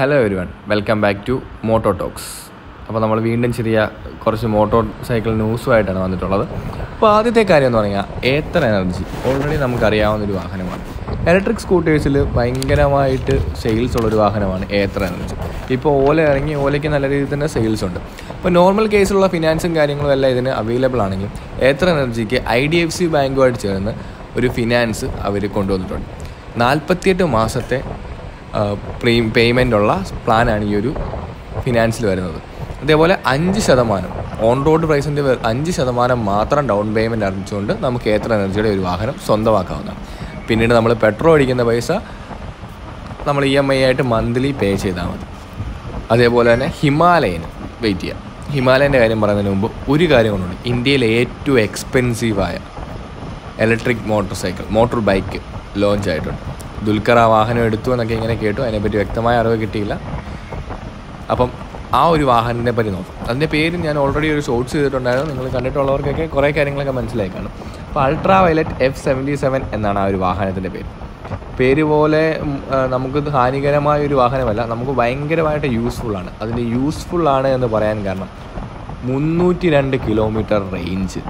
hello everyone welcome back to moto talks അപ്പോൾ നമ്മൾ വീണ്ടും ചെറിയ കുറച്ച് മോട്ടോ സൈക്കിൾ ന്യൂസുമായിട്ടാണ് വന്നിട്ടുള്ളത് അപ്പോൾ ആദ്യത്തെ കാര്യം എന്ന് പറഞ്ഞാൽ ഏത്തർ എനർജി ഓൾറെഡി നമുക്കറിയാവുന്ന ഒരു വാഹനമാണ് ഇലക്ട്രിക് സ്കൂട്ടേഴ്സിൽ ഭയങ്കരമായിട്ട് സെയിൽസ് ഉള്ളൊരു വാഹനമാണ് ഏത്തർ എനർജി ഇപ്പോൾ ഓല ഇറങ്ങി ഓലയ്ക്ക് നല്ല രീതിയിൽ തന്നെ സെയിൽസ് ഉണ്ട് ഇപ്പോൾ നോർമൽ കേസിലുള്ള ഫിനാൻസും കാര്യങ്ങളും എല്ലാം ഇതിന് അവൈലബിൾ ആണെങ്കിൽ ഏത്തർ എനർജിക്ക് ഐ ഡി എഫ് സി ബാങ്കുമായിട്ട് ചേർന്ന് ഒരു ഫിനാൻസ് അവർ കൊണ്ടുവന്നിട്ടുണ്ട് നാൽപ്പത്തിയെട്ട് മാസത്തെ പ്രീ പേയ്മെൻ്റ് ഉള്ള പ്ലാനാണ് ഈ ഒരു ഫിനാൻസിൽ വരുന്നത് അതേപോലെ അഞ്ച് ശതമാനം ഓൺ റോഡ് പ്രൈസിൻ്റെ അഞ്ച് ശതമാനം മാത്രം ഡൗൺ പേയ്മെൻറ്റ് അടച്ചുകൊണ്ട് നമുക്ക് ഏത്ര എനർജിയുടെ ഒരു വാഹനം സ്വന്തമാക്കാവുന്നതാണ് പിന്നീട് നമ്മൾ പെട്രോൾ അടിക്കുന്ന പൈസ നമ്മൾ ഇ എം ഐ ആയിട്ട് മന്ത്ലി പേ ചെയ്താൽ മതി അതേപോലെ തന്നെ ഹിമാലയന് വെയിറ്റ് ചെയ്യാം ഹിമാലയൻ്റെ കാര്യം പറയുന്നതിന് മുമ്പ് ഒരു കാര്യം കൊണ്ടുണ്ട് ഇന്ത്യയിലെ ഏറ്റവും എക്സ്പെൻസീവായ electric motorcycle motorbike launch ആയിട്ടുണ്ട് ദുൽഖർ ആ വാഹനം എടുത്തു എന്നൊക്കെ ഇങ്ങനെ കേട്ടു അതിനെപ്പറ്റി വ്യക്തമായ അറിവ് കിട്ടിയില്ല അപ്പം ആ ഒരു വാഹനത്തിനെ പറ്റി നോക്കാം അതിൻ്റെ പേര് ഞാൻ ഓൾറെഡി ഒരു ഷോർട്സ് ചെയ്തിട്ടുണ്ടായിരുന്നു നിങ്ങൾ കണ്ടിട്ടുള്ളവർക്കൊക്കെ കുറേ കാര്യങ്ങളൊക്കെ മനസ്സിലായി കാണും അപ്പോൾ Ultraviolette F seventy seven എന്നാണ് ആ ഒരു വാഹനത്തിൻ്റെ പേര് പേര് പോലെ ഉം, ആ, നമുക്ക് ഇത് ഹാനികരമായ ഒരു വാഹനമല്ല നമുക്ക് ഭയങ്കരമായിട്ട് യൂസ്ഫുള്ളാണ് അതിൻ്റെ യൂസ്ഫുള്ളാണ് എന്ന് പറയാൻ കാരണം മുന്നൂറ്റി രണ്ട് കിലോമീറ്റർ റേഞ്ച്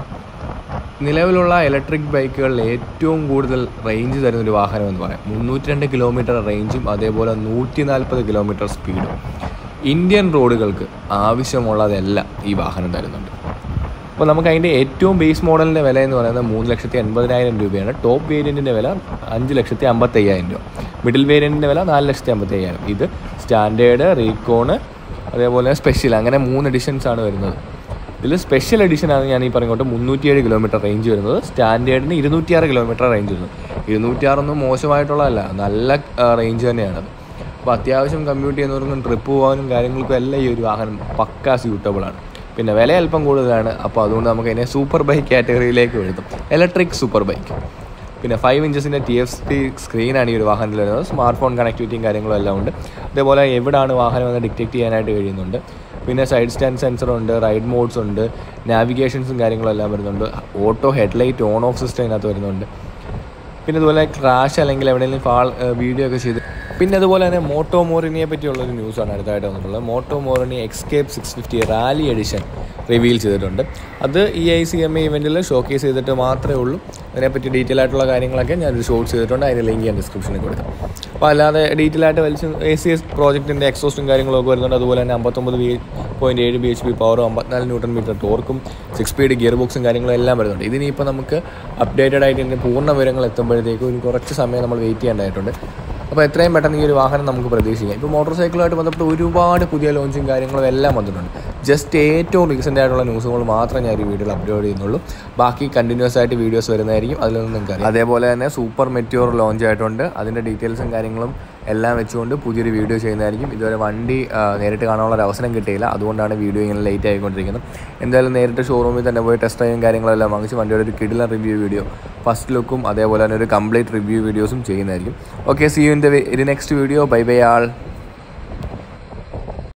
നിലവിലുള്ള ഇലക്ട്രിക് ബൈക്കുകളിൽ ഏറ്റവും കൂടുതൽ റേഞ്ച് തരുന്ന ഒരു വാഹനം എന്ന് പറയാം മുന്നൂറ്റി രണ്ട് കിലോമീറ്റർ റേഞ്ചും അതേപോലെ നൂറ്റി നാൽപ്പത് കിലോമീറ്റർ സ്പീഡും ഇന്ത്യൻ റോഡുകൾക്ക് ആവശ്യമുള്ളതെല്ലാം ഈ വാഹനം തരുന്നുണ്ട് അപ്പോൾ നമുക്ക് അതിൻ്റെ ഏറ്റവും ബേസ് മോഡലിൻ്റെ വില എന്ന് പറയുന്നത് മൂന്ന് ലക്ഷത്തി എൺപതിനായിരം രൂപയാണ് ടോപ്പ് വേരിയൻറ്റിൻ്റെ വില അഞ്ച് ലക്ഷത്തി അമ്പത്തയ്യായിരം രൂപ മിഡിൽ വേരിയൻറ്റിൻ്റെ വില നാല് ലക്ഷത്തി അമ്പത്തയ്യായിരം ഇത് സ്റ്റാൻഡേർഡ് റീകോണ് അതേപോലെ സ്പെഷ്യൽ അങ്ങനെ മൂന്ന് എഡിഷൻസ് ആണ് വരുന്നത് ഇതിൽ സ്പെഷ്യൽ എഡിഷനാണ് ഞാൻ ഈ പറഞ്ഞോട്ട് മുന്നൂറ്റിയേഴ് കിലോമീറ്റർ റേഞ്ച് വരുന്നത് സ്റ്റാൻഡേർഡിന് ഇരുന്നൂറ്റിയാറ് കിലോമീറ്റർ റേഞ്ച് വരുന്നത് ഇരുന്നൂറ്റിയാറൊന്നും മോശമായിട്ടുള്ളതല്ല നല്ല റേഞ്ച് തന്നെയാണത് അപ്പോൾ അത്യാവശ്യം കമ്മ്യൂട്ട് ചെയ്യുന്നവർക്കും ട്രിപ്പ് പോകാനും കാര്യങ്ങൾക്കും എല്ലാം ഈ ഒരു വാഹനം പക്കാ സ്യൂട്ടബിൾ ആണ് പിന്നെ വില അല്പം കൂടുതലാണ് അപ്പോൾ അതുകൊണ്ട് നമുക്ക് അതിനെ സൂപ്പർ ബൈക്ക് കാറ്റഗറിയിലേക്ക് എഴുതും ഇലക്ട്രിക് സൂപ്പർ ബൈക്ക് പിന്നെ ഫൈവ് ഇഞ്ചസിൻ്റെ ടി എഫ് സി സ്ക്രീനാണ് ഈ ഒരു വാഹനത്തിൽ വരുന്നത് സ്മാർട്ട് ഫോൺ കണക്ടിവിറ്റിയും കാര്യങ്ങളും എല്ലാം ഉണ്ട് അതേപോലെ എവിടാണ് വാഹനം എന്ന് ഡിറ്റക്ട് ചെയ്യാനായിട്ട് കഴിയുന്നുണ്ട് പിന്നെ സൈഡ് സ്റ്റാൻഡ് സെൻസർ ഉണ്ട് റൈഡ് മോഡ്സ് ഉണ്ട് നാവിഗേഷൻസും കാര്യങ്ങളും എല്ലാം വരുന്നുണ്ട് auto headlight on off system ഇതിനകത്ത് വരുന്നുണ്ട് പിന്നെ ഇതുപോലെ ക്രാഷ് അല്ലെങ്കിൽ എവിടെയെങ്കിലും ഫാൾ വീഡിയോ ഒക്കെ ചെയ്ത് പിന്നെ അതുപോലെ തന്നെ മോട്ടോ മോറിനിയെ പറ്റിയുള്ള ഒരു ന്യൂസാണ് അടുത്തായിട്ട് വന്നിട്ടുള്ളത് Moto Morini escape six fifty rally edition reveal ചെയ്തിട്ടുണ്ട് അത് E I C M A ഇവൻറ്റിൽ ഷോക്കേസ് ചെയ്തിട്ട് മാത്രമേ ഉള്ളൂ അതിനെപ്പറ്റി ഡീറ്റെയിൽ ആയിട്ടുള്ള കാര്യങ്ങളൊക്കെ ഞാനൊരു ഷോർട്സ് ചെയ്തിട്ടുണ്ട് അതിൻ്റെ ലിങ്ക് ഞാൻ ഡിസ്ക്രിപ്ഷനിൽ കൊടുക്കാം അപ്പോൾ അല്ലാതെ ഡീറ്റെയിൽ ആയിട്ട് വലിച്ച് എ സി എസ് പ്രോജക്റ്റിൻ്റെ എക്സോസ്റ്റും കാര്യങ്ങളൊക്കെ വരുന്നുണ്ട് അതുപോലെ തന്നെ അമ്പത്തൊമ്പത് ബി പോയിൻറ്റ് ഏഴ് ബി എച്ച് പി പവറും അമ്പത്തിനാല് ന്യൂട്ടൺ മീറ്റർ ടോർക്കും സിക്സ് സ്പീഡ് ഗിയർ ബോക്സും കാര്യങ്ങളും എല്ലാം വരുന്നുണ്ട് ഇതിനിപ്പോൾ നമുക്ക് അപ്ഡേറ്റഡ് ആയിട്ട് ഇതിൻ്റെ പൂർണ്ണ വിവരങ്ങൾ എത്തുമ്പോഴത്തേക്കും ഒരു കുറച്ച് സമയം നമ്മൾ വെയിറ്റ് ചെയ്യേണ്ടതായിട്ടുണ്ട് അപ്പോൾ എത്രയും പെട്ടെന്ന് ഈ ഒരു വാഹനം നമുക്ക് പ്രതീക്ഷിക്കാം ഇപ്പോൾ മോട്ടോർ സൈക്കിളുമായിട്ട് ബന്ധപ്പെട്ട് ഒരുപാട് പുതിയ ലോഞ്ചും കാര്യങ്ങളും എല്ലാം വന്നിട്ടുണ്ട് ജസ്റ്റ് ഏറ്റവും റീസെൻ്റ് ആയിട്ടുള്ള ന്യൂസുകൾ മാത്രമേ ഞാൻ ഈ വീഡിയോയിൽ അപ്ലോഡ് ചെയ്യുന്നുള്ളൂ ബാക്കി കണ്ടിന്യൂസ് ആയിട്ട് വീഡിയോസ് വരുന്നതായിരിക്കും അതിൽ നിന്ന് നിങ്ങൾക്ക് അറിയാം അതേപോലെ തന്നെ സൂപ്പർ മെറ്റ്യോർ ലോഞ്ച് ആയിട്ടുണ്ട് അതിൻ്റെ ഡീറ്റെയിൽസും കാര്യങ്ങളും എല്ലാം വെച്ചുകൊണ്ട് പുതിയൊരു വീഡിയോ ചെയ്യുന്നതായിരിക്കും ഇതുവരെ വണ്ടി ആ, നേരിട്ട് കാണാനുള്ള ഒരു അവസരം കിട്ടിയില്ല അതുകൊണ്ടാണ് വീഡിയോ ഇങ്ങനെ ലേറ്റ് ആയിക്കൊണ്ടിരിക്കുന്നത് എന്തായാലും നേരിട്ട് ഷോറൂമിൽ തന്നെ പോയി ടെസ്റ്റ് ഡ്രൈവും കാര്യങ്ങളെല്ലാം വാങ്ങിച്ച് വണ്ടിയുടെ ഒരു കിടിലൻ റിവ്യൂ വീഡിയോ ഫസ്റ്റ് ലുക്കും അതേപോലെ തന്നെ ഒരു കംപ്ലീറ്റ് റിവ്യൂ വീഡിയോസും ചെയ്യുന്നതായിരിക്കും okay see you in the next video bye bye all